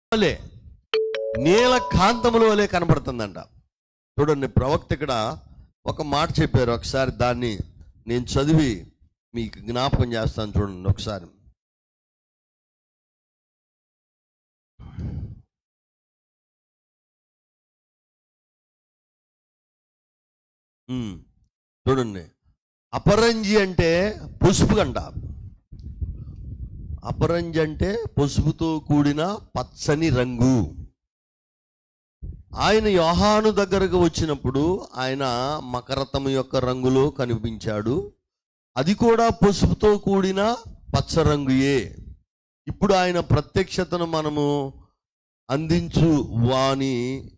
వలె నీల కాంతముల వలె కనబడుతుందంట చూడండి ప్రవక్త ఇక్కడ ఒక మాట చెప్పారు ఒకసారి దాన్ని నేను చదివి మీకు జ్ఞాపకం చేస్తాను చూడండి ఒకసారి ఉమ్, చూడండి అపరంజి అంటే పసుపు గంట అపరంజి అంటే పసుపుతో కూడిన పచ్చని రంగు ఆయన యోహాను దగ్గరకు వచ్చినప్పుడు ఆయన మకరతం యొక్క రంగులో కనిపించాడు అది కూడా పసుపుతో కూడిన పచ్చ రంగుయే ఇప్పుడు ఆయన ప్రత్యక్షతను మనము అందించు వాని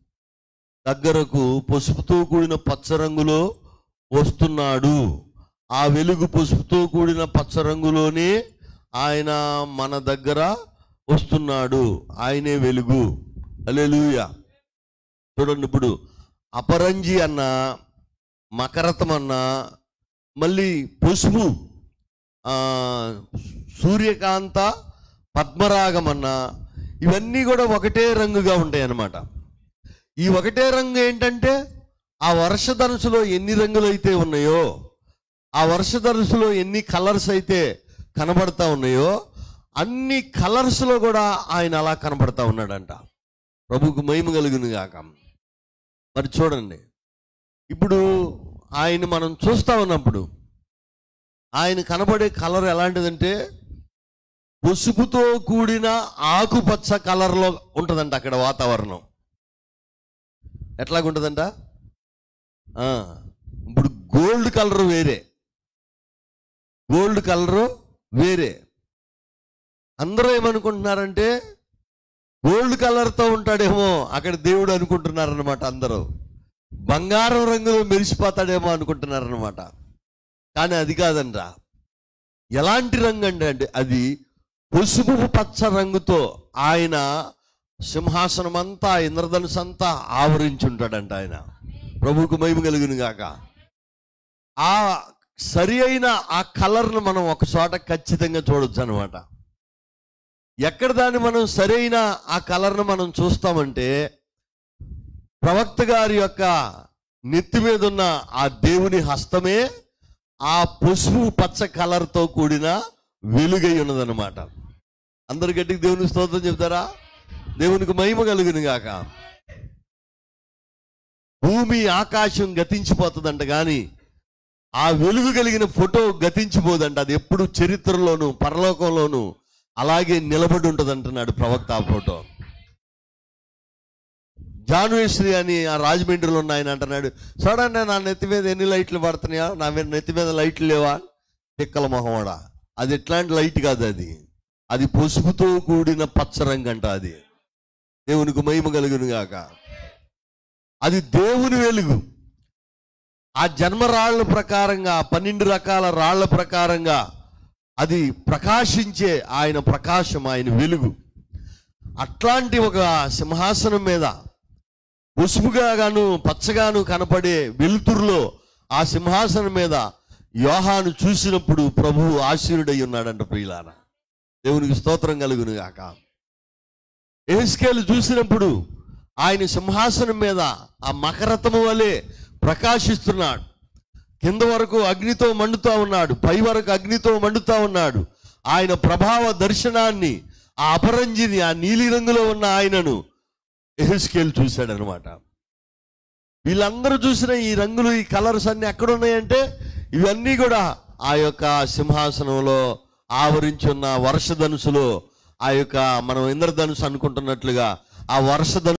దగ్గరకు పసుపుతో కూడిన పచ్చ రంగులో వస్తున్నాడు ఆ వెలుగు పసుపుతో కూడిన పచ్చ రంగులోనే ఆయన మన దగ్గర వస్తున్నాడు ఆయనే వెలుగు అలెలుయా చూడండి ఇప్పుడు అపరంజి అన్న మకరతం అన్న మళ్ళీ పసుపు ఆ, సూర్యకాంత పద్మరాగం అన్న ఇవన్నీ కూడా ఒకటే రంగుగా ఉంటాయి అన్నమాట ఈ ఒకటే రంగు ఏంటంటే ఆ వర్షధనుసులో ఎన్ని రంగులు అయితే ఉన్నాయో ఆ వర్షధనుసులో ఎన్ని కలర్స్ అయితే కనబడతా ఉన్నాయో అన్ని కలర్స్లో కూడా ఆయన అలా కనబడతా ఉన్నాడంట ప్రభుకు మహిమ కలుగును గాక మరి చూడండి ఇప్పుడు ఆయన మనం చూస్తా ఉన్నప్పుడు ఆయన కనబడే కలర్ ఎలాంటిదంటే పసుపుతో కూడిన ఆకుపచ్చ కలర్లో ఉంటుందంట అక్కడ వాతావరణం ఎట్లాగుంటుందంట ఆ, ఇప్పుడు గోల్డ్ కలర్ వేరే గోల్డ్ కలరు వేరే అందరూ ఏమనుకుంటున్నారంటే గోల్డ్ కలర్తో ఉంటాడేమో అక్కడ దేవుడు అనుకుంటున్నారనమాట అందరూ బంగారం రంగులో మెరిసిపోతాడేమో అనుకుంటున్నారనమాట కానీ అది కాదండ్రా ఎలాంటి రంగు అండి అంటే అది పసుపు పచ్చ రంగుతో ఆయన సింహాసనం అంతా ఇంద్రధనుసు అంతా ఆవరించుంటాడంట ఆయన ప్రభువుకు మహిమ కలుగును గాక ఆ సరి అయిన ఆ కలర్ను మనం ఒక చోట ఖచ్చితంగా చూడొచ్చు అనమాట ఎక్కడ దాన్ని మనం సరైన ఆ కలర్ను మనం చూస్తామంటే ప్రవక్త గారి యొక్క నెత్తి మీద ఉన్న ఆ దేవుని హస్తమే ఆ పసుపు పచ్చ కలర్తో కూడిన వెలుగై ఉన్నదన్నమాట అందరు గట్టికి దేవుని స్తోత్రం చెప్తారా దేవునికి మహిమ కలుగును గాక భూమి ఆకాశం గతించిపోతుందంట కానీ ఆ వెలుగు కలిగిన ఫోటో గతించిపోదంట అది ఎప్పుడు చరిత్రలోను పరలోకంలోను అలాగే నిలబడి ఉంటుంది అంటున్నాడు ప్రవక్త ఆ ఫోటో జాన్వేశ్రీ అని ఆ రాజమండ్రిలో ఉన్న ఆయన అంటున్నాడు చూడండి నా నెత్తి మీద ఎన్ని లైట్లు పడుతున్నాయా నా మీద నెత్తి మీద లైట్లు లేవా తిక్కల మొహమాడా అది ఎట్లాంటి లైట్ కాదు అది అది పసుపుతో కూడిన పచ్చ రంగు అంట అది దేవునికి మహిమ కలుగును గాక అది దేవుని వెలుగు ఆ జన్మ రాళ్ల ప్రకారంగా పన్నెండు రకాల రాళ్ల ప్రకారంగా అది ప్రకాశించే ఆయన ప్రకాశం ఆయన వెలుగు అట్లాంటి ఒక సింహాసనం మీద పసుపుగా గాను పచ్చగాను కనపడే వెలుతురులో ఆ సింహాసనం మీద యోహాను చూసినప్పుడు ప్రభువు ఆశీనుడై ఉన్నాడంట ప్రియులార దేవునికి స్తోత్రం కలుగును గాక ఎహెస్కేలు చూసినప్పుడు ఆయన సింహాసనం మీద ఆ మకరతము వలె ప్రకాశిస్తున్నాడు కింద వరకు అగ్నితో మండుతా ఉన్నాడు పై వరకు అగ్నితో మండుతా ఉన్నాడు ఆయన ప్రభావ దర్శనాన్ని ఆ అపరంజిని ఆ నీలి రంగులో ఉన్న ఆయనను ఎహెస్కేల్ చూశాడనమాట వీళ్ళందరూ చూసిన ఈ రంగులు ఈ కలర్స్ అన్ని ఎక్కడ ఉన్నాయంటే ఇవన్నీ కూడా ఆ యొక్క సింహాసనంలో ఆవరించున్న వర్షధనుసులో ఆ యొక్క మనం ఇంద్రధనుసు అనుకుంటున్నట్లుగా ఆ వర్షధను